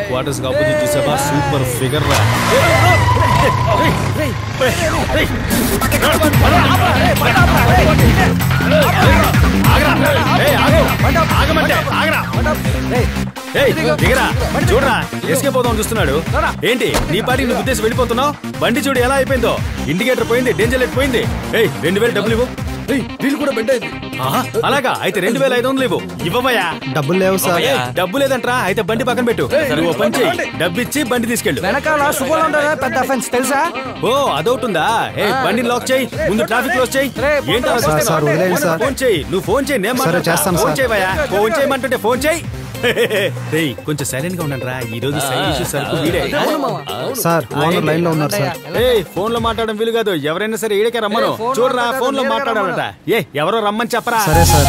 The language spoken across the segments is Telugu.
క్వార్టర్స్ ఆపోజిట్ చూసావా సూపర్ ఫిగర్ రా ఏయ్, దిగరా చూడరా ఎస్కేప్ అవుదాం చూస్తున్నాడు ఏంటి నీ పాటి నువ్వు ఉద్దేశం వెళ్ళిపోతున్నావు బండి చూడు ఎలా అయిపోయిందో ఇండికేటర్ పోయింది డేంజర్ లైట్ పోయింది ఏయ్ రెండు వేలు డబ్బులు ఇవ్వు వీళ్ళు కూడా బెండ్ అయింది ఆహా, అలాగా అయితే రెండు వేల ఐదు వందలు ఇవ్వు ఇవ్వవయ్యా డబ్బులు లేవు సార్ ఏయ్, డబ్బు లేదంట్రా అయితే బండి పక్కన పెట్టు నువ్వు ఓ పని చెయ్యి డబ్బు ఇచ్చి బండి తీసుకెళ్ళు వెనకాల శుభ్రం ఉండదా పెద్ద అఫెన్స్ తెలుసా ఓ అదొకటుందా ఏ బండి లాక్ చేయి ముందు ట్రాఫిక్ క్లోజ్ చేయి రే, ఏంటి అలా సార్, చూస్తున్నావ్? సార్, వదిలేయండి సార్. ఫోన్ చేయి నువ్వు ఫోన్ చేయి నేను సరే, మాట్లాడతా. చేస్తాను ఫోన్ సార్. చేయవయ్యా ఫోన్ చేయమంటుంటే ఫోన్ చేయి రేయ్ కొంచెం సైలెంట్ గా ఉండండి రా ఈ రోజు సైడ్ ఇష్యూ సరుకు వీడే సార్ ఓనర్ లైన్ లో ఉన్నారు సార్ ఏయ్ ఫోన్ లో మాట్లాడడం వీలు కాదు ఎవరైనా సరే ఈడకే రమ్మను ఏ, ఫోన్ చూడరా మాట్లాడడం ఫోన్ లో ఈడకే మాట్లాడాలట ఏ ఎవరో రమ్మని చెప్పరా సరే సార్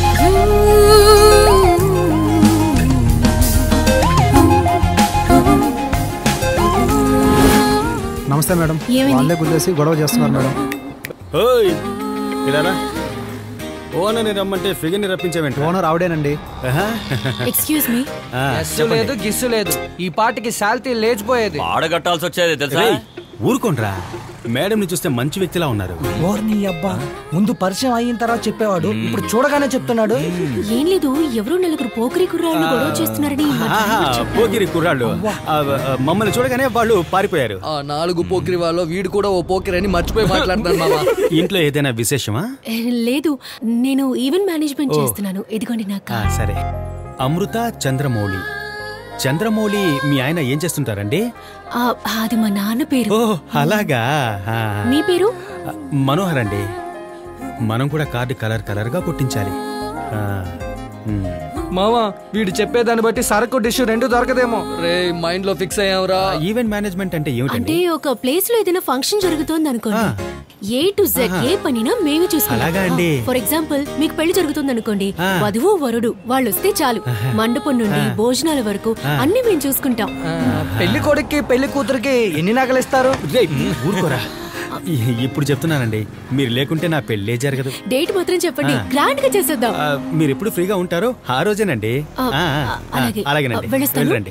నమస్తే మేడం ఏమైంది? వాళ్ళే గుద్దేసి గొడవ చేస్తున్నారు మేడం ఓయ్ ఇలారా ఓనని రమ్మంటే ఫిగర్ ని రప్పించావేంటి ఓనర్ ఆవిడేనండి ఎక్స్క్యూజ్ మీ ఎస్సు లేదు గిస్సు లేదు ఈ పాటికి శాల్తీ లేచిపోయేది ఆడగట్టాల్సి వచ్చేది తెలుసా రేయ్, ఊరుకోండ్రా మేడం ని చూస్తే మంచి వ్యక్తిలా ఉన్నారు ఓర్ని అబ్బా ముందు పరిచయం అయిన తర్వాత చెప్పేవాడు ఇప్పుడు చూడగానే చెప్తున్నాడు ఏం లేదు ఎవరో నలుగురు పోకరి కుర్రాళ్ళు గొడవ చేస్తున్నారని ఈ మధ్య ఆహా, పోకిరి కుర్రాళ్ళు ఆ, ఆ, మమ్మల్ని చూడగానే వాళ్ళు పారిపోయారు ఆ నాలుగు పోకిరి వాళ్ళు వీడు కూడా ఓ పోకిరి అని మర్చిపోయి మాట్లాడుతున్నాను మామ ఇంట్లో ఏదైనా విశేషమా ఏ, లేదు నేను ఈవెంట్ మేనేజ్మెంట్ చేస్తున్నాను ఇదిగోండి నా ఆ, కార్ సరే అమృత చంద్రమౌళి చంద్రమౌళి మీ ఆయన ఏం చేస్తుంటారండి ఆ, అది మా నాన్న పేరు ఓ అలాగా ఆ. మీ పేరు ఆ, మనోహర్ అండి మనం కూడా కార్డు కలర్ కలర్ గా కొట్టించాలి ఆ, ఉమ్. మామా వీడు చెప్పేదాన్ని బట్టి సరకు డిష్ రెండు దొరకదేమో రే మైండ్ లో ఫిక్స్ అయ్యావురా ఆ, ఈవెంట్ మేనేజ్మెంట్ అంటే ఏమిటండి అంటే ఒక ప్లేస్ లో ఏదైనా ఫంక్షన్ జరుగుతోంది అనుకోండి ఏ టు జెడ్ ఏ పనినా మేమే అలాగా అండి. చూసుకుంటాం ఫర్ ఎగ్జాంపుల్ మీకు పెళ్లి జరుగుతుంది అనుకోండి ఆ. వధువు వరుడు వాళ్ళు వస్తే చాలు మండపం నుండి భోజనాల వరకు అన్ని మేము చూసుకుంటాం ఆ, పెళ్లి కొడుక్కి పెళ్లి కూతురికి ఎన్ని నగలు ఇస్తారు రేయ్, ఊరుకోరా ఇ- ఇప్పుడు చెప్తున్నానండి మీరు లేకుంటే నా పెళ్ళే జరగదు డేట్ మాత్రం చెప్పండి గ్రాండ్ గా చేసేద్దాం ఆ, మీరు ఎప్పుడు ఫ్రీగా ఉంటారో ఆ రోజేనండి ఆ, ఆ, ఆ, ఆ, అలాగే. అలాగేనండి ఆ, వెళ్ళొస్తాను. వెళ్ళండి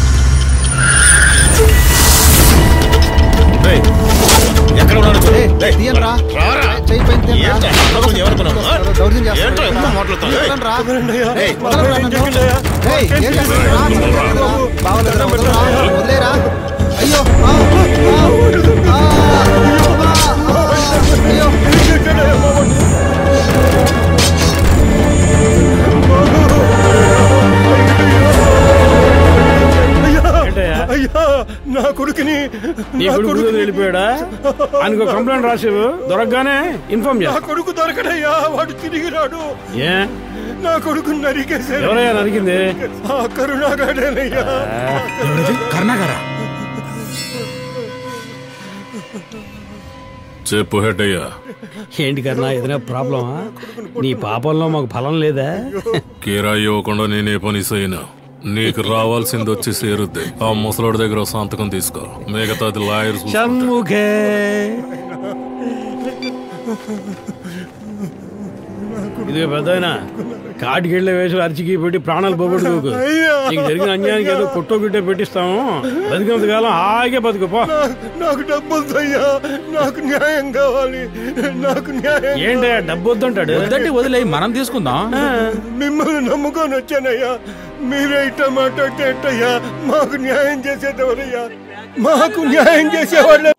ఎక్కడ ఉన్నాడు చూడు. ఏయ్, ఏయ్, తీయండి రా. రారా. చెయ్యి పైన తీయండి రా. ఏంట్రా, ఎవరు ఎవరుకున్నావు? ఆ? దౌర్జన్యం చేస్తున్నారు. ఏంట్రా ఎక్కువ మాట్లాడుతావు? ఏయ్, వదలండి రా. ఏయ్, వదలండి రా నన్ను. ఏయ్, ఏం చేస్తున్నారు రా? వదలండి రా. బాగోలేదురా, వదలరా. వదిలేరా. అయ్యో ఆ, ఆ, ఆ, ఆ, అయ్యో అయ్యా నా కొడుకుని నీ కొడుకు వెళ్ళిపోయాడా ఆయనకు కంప్లైంట్ రాసేవు దొరకగానే ఇన్ఫార్మ్ నా చేస్తా కొడుకు దొరకడయ్యా వాడు తిరిగి రాడు ఏ నా కొడుకు నరికేశారు ఎవరయ్యా నరికింది ఆ కరుణాగాడేనయ్యా కర్ణాగారా చెప్పు హెడ్డయ్యా ఏంటి కన్నా ఏదైనా ప్రాబ్లమా నీ పాపంలో మాకు ఫలం లేదా కిరాయి ఇవ్వకుండా నేనే పని చేయను నీకు రావాల్సింది వచ్చి సేరుద్ది ఆ ముసలోడి దగ్గర ఓ సంతకం తీసుకో మిగతాది లాయర్ చూసుకుంటాడు. షణ్ముఖే ఇదిగో పెద్దాయన కాటికెళ్ళే వేసి అరిచికి పెట్టి ప్రాణాలు పోగొట్టుకోకు నీకు జరిగిన అన్యాయానికి ఏదో కొట్టో గిట్టో పెట్టిస్తాము బతికినంత కాలం హాయిగా బతుకుపో నాకు డబ్బులు అయ్యా నాకు న్యాయం కావాలి నాకు న్యాయం ఏంటయ్యా డబ్బు వద్దంటాడు వద్దంటే వదిలే మనం తీసుకుందాం మిమ్మల్ని నమ్ముకొని వచ్చానయ్యా మీరే ఇట్ట మాట్లాడితే ఎట్టయ్యా మాకు న్యాయం చేసేదెవరయ్యా మాకు న్యాయం చేసేవాళ్ళ